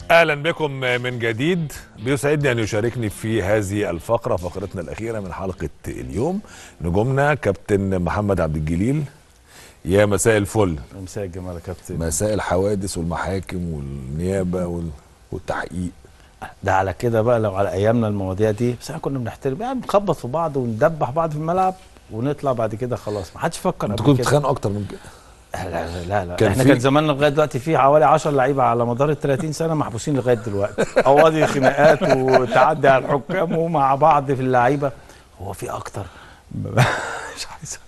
اهلا بكم من جديد بيسعدني ان يشاركني في هذه الفقره فقرتنا الاخيره من حلقه اليوم نجومنا كابتن محمد عبد الجليل يا مساء الفل مساء الجمال يا كابتن مساء الحوادث والمحاكم والنيابه وال- والتحقيق ده على كده بقى لو على ايامنا المواضيع دي بس احنا كنا بنحترم يعني بنخبط في بعض وندبح بعض في الملعب ونطلع بعد كده خلاص ما حدش فكر انتوا قبل كنتوا كده بتتخانقوا اكتر من كده لا لا لا, لا. كان احنا في- كان زماننا لغايه دلوقتي في حوالي 10 لعيبه على مدار ال 30 سنه محبوسين لغايه دلوقتي قواضي خناقات وتعدي على الحكام ومع بعض في اللعيبه هو في اكتر مش عايز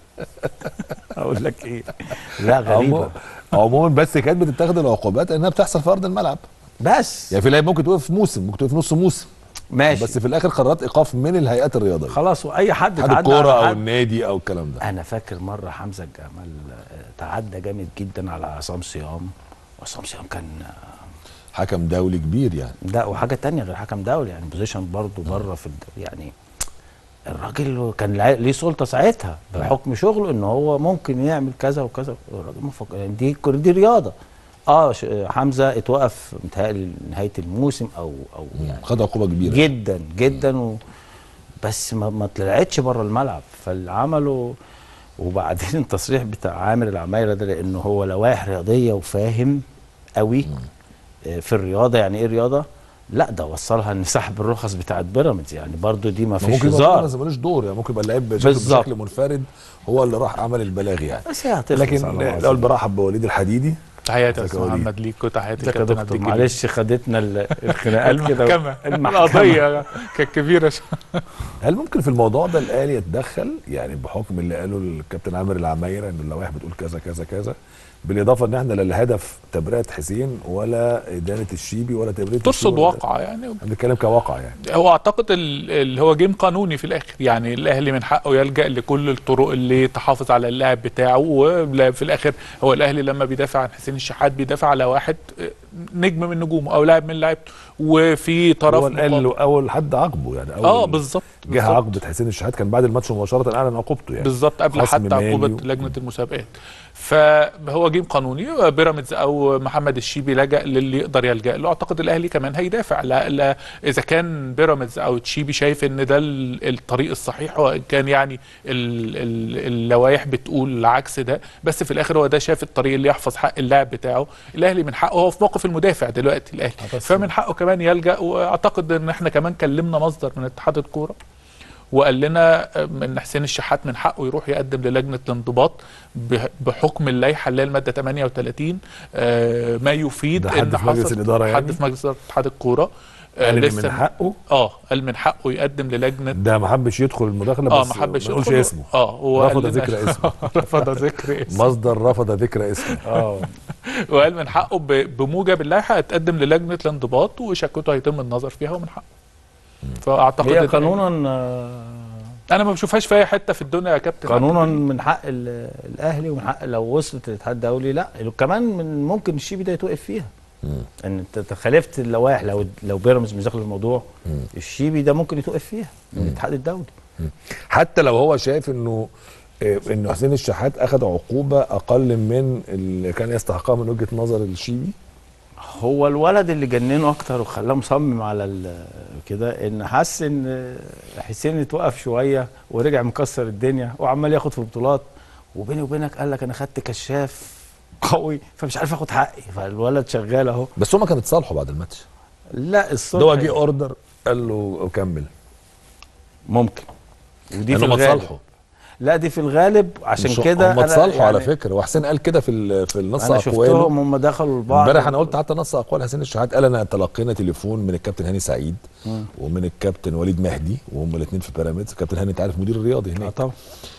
اقول لك ايه لا غريبه عموما- عموما بس كانت بتتاخد العقوبات انها بتحصل في ارض الملعب بس يعني في لعيب ممكن توقف موسم ممكن توقف نص موسم ماشي بس في الاخر قرارات ايقاف من الهيئات الرياضيه خلاص واي حد اتحاد تعدى الكوره على او حد النادي او الكلام ده انا فاكر مره حمزه الجمال آه، تعدى جامد جدا على عصام صيام وعصام صيام كان آه، حكم دولي كبير يعني لا وحاجه تانية غير حكم دولي يعني بوزيشن برضه بره في الد- يعني الراجل كان لع- ليه سلطه ساعتها بحكم شغله ان هو ممكن يعمل كذا وكذا الراجل مفك... يعني دي دي رياضه اه ش- حمزه اتوقف متهيألي نهايه الموسم او او يعني خد عقوبه كبيره جدا جدا و بس ما, ما طلعتش بره الملعب فاللي عمله وبعدين التصريح بتاع عامر العمايره ده لانه هو لوائح رياضيه وفاهم قوي آه، في الرياضه يعني ايه رياضه لا ده وصلها ان سحب الرخص بتاعت بيراميدز يعني برضو دي ما ما فيش ممكن يبقى هزار بيراميدز ملوش دور يعني ممكن يبقى اللعيب بشكل, بالظبط. بشكل منفرد هو اللي راح عمل البلاغ يعني بس هي هتخلص لكن على بعض. الاول برحب بوليد الحديدي تحياتي يا ازيك استاذ يا وليد؟ محمد ليك وتحياتي ازيك يا لكابتن عبد دكتور الجليل معلش خدتنا ال- الخناقات كده المحكمة المحكمة. القضية كانت كبيرة شوية. هل ممكن في الموضوع ده الاهلي يتدخل يعني بحكم اللي قاله الكابتن عامر العمايره ان اللوائح بتقول كذا كذا كذا بالاضافه ان احنا لا الهدف تبرئه حسين ولا ادانه الشيبي ولا تبرئه ترصد الشيبي ولا- واقع يعني احنا بنتكلم كواقع يعني هو اعتقد ال- اللي هو جيم قانوني في الاخر يعني الاهلي من حقه يلجا لكل الطرق اللي تحافظ على اللاعب بتاعه وفي الاخر هو الاهلي لما بيدافع عن حسين الشحات بيدافع على واحد نجم من نجومه او لاعب من لعيبته وفي طرف هو قال مقابل. له اول حد عاقبه يعني اول اه بالظبط جه بالظبط. عقبه حسين الشحات كان بعد الماتش مباشره اعلن عقوبته يعني بالظبط قبل خصم حتى مالي عقوبه و- لجنه المسابقات فهو جيم قانوني بيراميدز او محمد الشيبي لجا للي يقدر يلجا له اعتقد الاهلي كمان هيدافع لا, لا اذا كان بيراميدز او تشيبي شايف ان ده ال- الطريق الصحيح وان كان يعني ال- ال- اللوائح بتقول العكس ده بس في الاخر هو ده شايف الطريق اللي يحفظ حق اللاعب بتاعه الاهلي من حقه هو في موقف المدافع دلوقتي الاهلي بس- فمن حقه كمان يلجا واعتقد ان احنا كمان كلمنا مصدر من اتحاد الكوره وقال لنا ان حسين الشحات من حقه يروح يقدم للجنه الانضباط ب- بحكم اللائحه اللي هي الماده 38 آه، ما يفيد ده حد ان في مجلس حصل الإدارة يعني؟ حد في مجلس اداره اتحاد الكوره آه، قال ان لسه من حقه اه قال من حقه يقدم للجنه ده ما حبش يدخل المداخله اه بس ما حبش ما نقولش يدخل. اسمه اه هو رفض قال لنا- ذكر اسمه رفض ذكر اسمه مصدر رفض ذكر اسمه اه وقال من حقه ب- بموجب اللائحه يتقدم للجنه الانضباط وشكوته هيتم النظر فيها ومن حقه فاعتقد هي إن- قانونا آه، انا ما بشوفهاش في اي حته في الدنيا يا كابتن قانونا من حق ال- الاهلي ومن حق لو وصلت للاتحاد الدولي لا كمان من ممكن الشيبي ده يتوقف فيها ان انت تخالفت اللوائح لو لو بيراميدز مش داخل الموضوع الشيبي ده ممكن يتوقف فيها من الاتحاد الدولي حتى لو هو شايف انه آه، انه حسين الشحات اخذ عقوبه اقل من اللي كان يستحقها من وجهه نظر الشيبي هو الولد اللي جننه اكتر وخلاه مصمم على ال- كده ان حس ان حسين اتوقف شويه ورجع مكسر الدنيا وعمال ياخد في بطولات وبيني وبينك قال لك انا خدت كشاف قوي فمش عارف اخد حقي فالولد شغال اهو بس هما كانوا اتصالحوا بعد الماتش لا الصبح ده هو جه اوردر قال له كمل ممكن ودي في لانه الغالب اتصالحوا لا دي في الغالب عشان مش- كده هم أنا اتصالحوا على يعني فكره وحسين قال كده في ال- في النص انا اقواله شفتهم هم دخلوا لبعض امبارح انا قلت حتى نص اقوال حسين الشحات قال انا تلقينا تليفون من الكابتن هاني سعيد مم. ومن الكابتن وليد مهدي وهم الاثنين في بيراميدز الكابتن هاني انت عارف مدير الرياضي آه هناك طبعا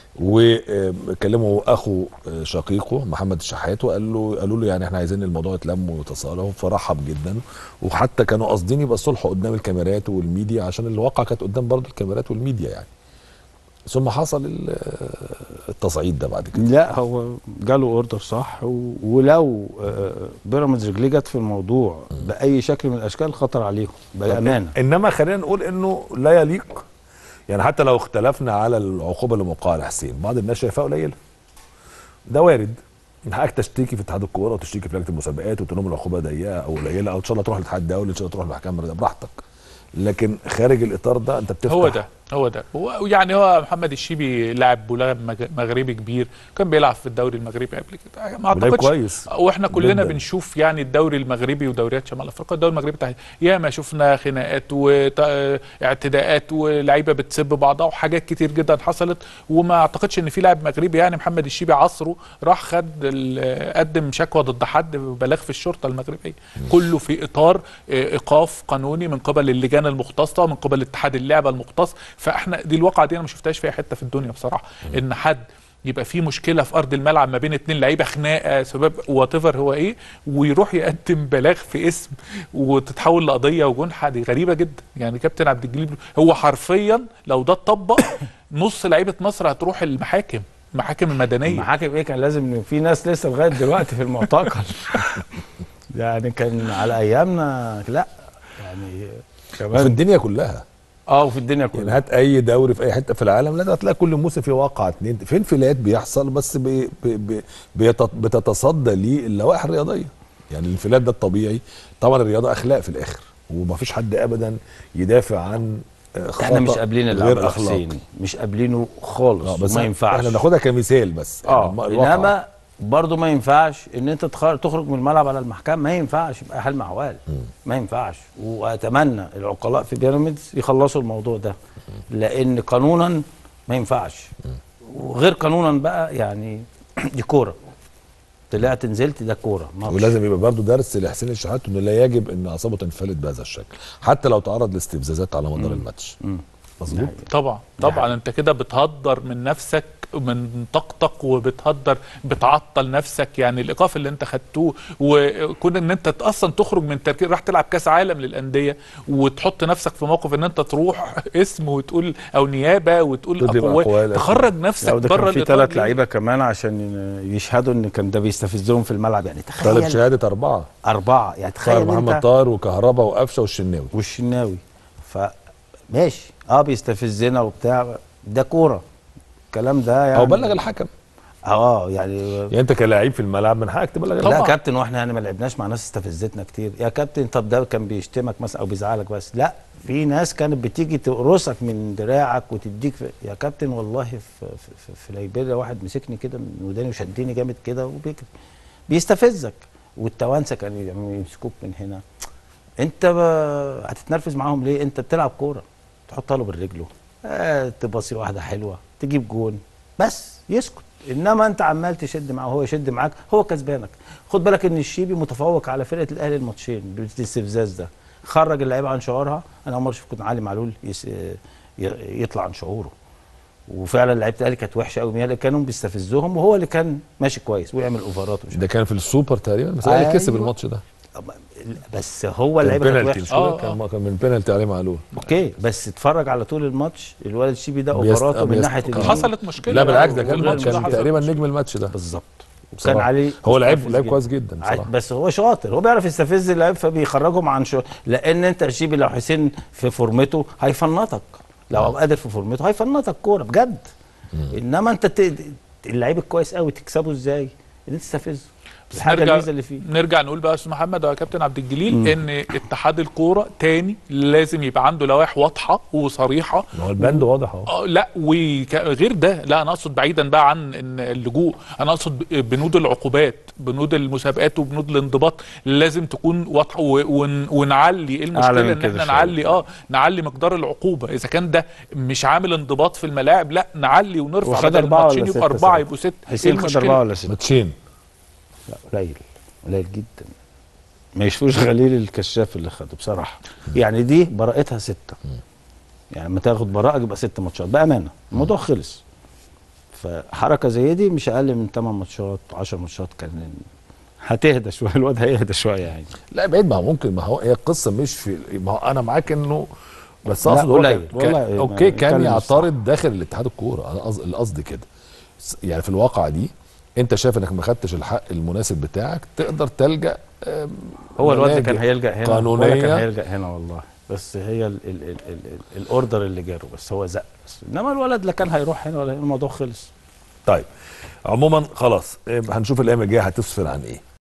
وكلموا اخو شقيقه محمد الشحات وقال له قالوا له يعني احنا عايزين الموضوع يتلم ويتصالحوا فرحب جدا وحتى كانوا قاصدين يبقى الصلح قدام الكاميرات والميديا عشان الواقع كانت قدام برضه الكاميرات والميديا يعني ثم حصل ال- التصعيد ده بعد كده لا هو جاله اوردر صح و... ولو آه، بيراميدز رجليه جت في الموضوع باي شكل من الاشكال خطر عليهم بامانه انما خلينا نقول انه لا يليق يعني حتى لو اختلفنا على العقوبه اللي موقعه لحسين بعض الناس شايفاها قليله ده وارد من حقك تشتكي في اتحاد الكوره وتشتكي في لجنه المسابقات وتقول لهم العقوبه ضيقه او قليله او ان شاء الله تروح للاتحاد الدولي ان شاء الله تروح للمحكمه الرياضية، براحتك لكن خارج الاطار ده انت بتفتح هو ده هو ده هو يعني هو محمد الشيبي لاعب ملاعب مج- مغربي كبير كان بيلعب في الدوري المغربي قبل كده ما ولعب اعتقدش كويس واحنا كلنا جداً. بنشوف يعني الدوري المغربي ودوريات شمال افريقيا الدوري المغربي بتاع ياما شفنا خناقات واعتداءات ولاعيبه بتسب بعضها وحاجات كتير جدا حصلت وما اعتقدش ان في لاعب مغربي يعني محمد الشيبي عصره راح خد ال- قدم شكوى ضد حد بلاغ في الشرطه المغربيه كله في اطار آه، ايقاف قانوني من قبل اللجان المختصه من قبل اتحاد اللعبه المختص فاحنا دي الواقعه دي انا ما شفتهاش في اي حته في الدنيا بصراحه ان حد يبقى في مشكله في ارض الملعب ما بين اتنين لعيبه خناقه سبب وات هو ايه ويروح يقدم بلاغ في اسم وتتحول لقضيه وجنحه دي غريبه جدا يعني كابتن عبد الجليل هو حرفيا لو ده اتطبق نص لعيبه مصر هتروح المحاكم المحاكم المدنيه المحاكم ايه كان لازم في ناس لسه لغايه دلوقتي في المعتقل يعني كان على ايامنا لا يعني في كمان الدنيا كلها اه وفي الدنيا يعني كلها هات اي دوري في اي حته في العالم لازم هتلاقي كل موسم في واقعه اتنين في انفلات بيحصل بس بي بي بي بيت- بتتصدى ليه اللوائح الرياضيه يعني الانفلات ده الطبيعي طبعا الرياضه اخلاق في الاخر ومفيش حد ابدا يدافع عن آه، احنا مش خطأ قابلين اللعب غير اخلاقي الحسيني مش قابلينه خالص اه بس ما ينفعش احنا بناخدها كمثال بس اه يعني الواقع. انما برضه ما ينفعش ان انت تخر- تخرج من الملعب على المحكمه ما ينفعش يبقى حال معوال ما ينفعش واتمنى العقلاء في بيراميدز يخلصوا الموضوع ده لان قانونا ما ينفعش وغير قانونا بقى يعني دي كوره طلعت نزلت ده كوره ماتش. ولازم يبقى برضه درس لحسين الشحات انه لا يجب ان اعصابه تنفلت بهذا الشكل حتى لو تعرض لاستفزازات على مدار الماتش مم. مظبوط طبعا طبعا انت كده بتهدر من نفسك من طاقتك وبتهدر بتعطل نفسك يعني الايقاف اللي انت خدتوه وكون ان انت اصلا تخرج من تركيز راح تلعب كاس عالم للانديه وتحط نفسك في موقف ان انت تروح اسم وتقول او نيابه وتقول تدلب اقوال أقوال. تخرج نفسك لو ده بره كان في الإطار ثلاث ليه؟ لعيبه كمان عشان يشهدوا ان كان ده بيستفزهم في الملعب يعني طالب تخيل شهاده اربعه اربعه يعني طاهر تخيل محمد انت طاهر وكهربا وقفشه والشناوي والشناوي فماشي اه بيستفزنا وبتاع ده كوره الكلام ده يعني او بلغ الحكم اه يعني يعني انت كلاعب في الملعب من حقك تبلغ لا الحكم طبعا. كابتن واحنا يعني ما لعبناش مع ناس استفزتنا كتير يا كابتن طب ده كان بيشتمك مثلا او بيزعلك بس لا في ناس كانت بتيجي تقرصك من دراعك وتديك في يا كابتن والله في في, في, في ليبيريا واحد مسكني كده من وداني وشدني جامد كده وبيجري بيستفزك والتوانسه كانوا يعملوا- يمسكوك من هنا انت ب- هتتنرفز معاهم ليه انت بتلعب كوره تحطها له بالرجله آه تباصي واحده حلوه تجيب جون بس يسكت انما انت عمال تشد معاه وهو يشد معاك هو كسبانك خد بالك ان الشيبي متفوق على فرقه الاهلي الماتشين بالاستفزاز ده خرج اللعيبه عن شعورها انا اول مره اشوف كنت علي معلول يس... ي- يطلع عن شعوره وفعلا لعيبه الاهلي كانت وحشه قوي كانوا بيستفزوهم وهو اللي كان ماشي كويس ويعمل اوفرات ومش ده كان في السوبر تقريبا بس الاهلي أيوة. كسب الماتش ده بس هو كان اللعيبه كانت بينالتي وحشه مش كده آه، كان كان من بينالتي عليه معلول اوكي بس اتفرج على طول الماتش الولد الشيبي ده بيست- اوفراته من بيست- ناحيه كان اليمين. حصلت مشكله لا بالعكس ده كان والماتش ده كان حصل تقريبا مشكلة. نجم الماتش ده بالظبط كان بصراحة. عليه هو لعيب مستفز لعيب جدا. كويس جدا عاي- بصراحه بس هو شاطر هو بيعرف يستفز اللعيب فبيخرجهم عن شو لان انت الشيبي لو حسين في فورمته هيفنطك لو قادر في فورمته هيفنطك كوره بجد انما انت ت... اللعيب الكويس قوي تكسبه ازاي؟ ان انت تستفزه بس الحاجه نرجع الميزه اللي فيه نرجع نقول بقى يا استاذ محمد ويا كابتن عبد الجليل ان اتحاد الكوره تاني لازم يبقى عنده لوائح واضحه وصريحه ما هو البند واضح اهو اه لا وغير ده لا انا اقصد بعيدا بقى عن ان اللجوء انا اقصد ب- بنود العقوبات بنود المسابقات وبنود الانضباط لازم تكون واضحه و- ون- ونعلي ايه أعلى المشكله من ان كده احنا شوية. نعلي اه نعلي مقدار العقوبه اذا كان ده مش عامل انضباط في الملاعب لا نعلي ونرفع وخد بدل أربعة ولا الماتشين يبقوا ستة اربعه ساعات؟ يبقوا ست ايه حسين خد اربعه المشكله ولا سته؟ ماتشين لا قليل قليل جدا ما يشوفوش غليل الكشاف اللي خده بصراحه يعني دي براءتها سته يعني لما تاخد براءه يبقى ست ماتشات بامانه الموضوع خلص فحركه زي دي مش اقل من 8 ماتشات 10 ماتشات كان هتهدى شويه الواد هيهدى شويه يعني لا بعيد ما هو ممكن ما هو هي القصه مش في ما هو انا معاك انه بس لا، اقصد هو قليل. كان- كان والله اوكي ما- كان نتكلم يعترض داخل الاتحاد الكوره انا قصد- القصد كده س- يعني في الواقعه دي انت شايف انك ما خدتش الحق المناسب بتاعك تقدر تلجا آم، هو الواد اللي ملاجئ كان هيلجا هنا قانونية. ولا كان هيلجا هنا والله بس هي ال ال ال ال ال الاوردر اللي جاله بس هو زق بس انما الولد لا كان هيروح هنا ولا هنا الموضوع خلص طيب عموما خلاص إيه، هنشوف الايام الجايه هتسفر عن ايه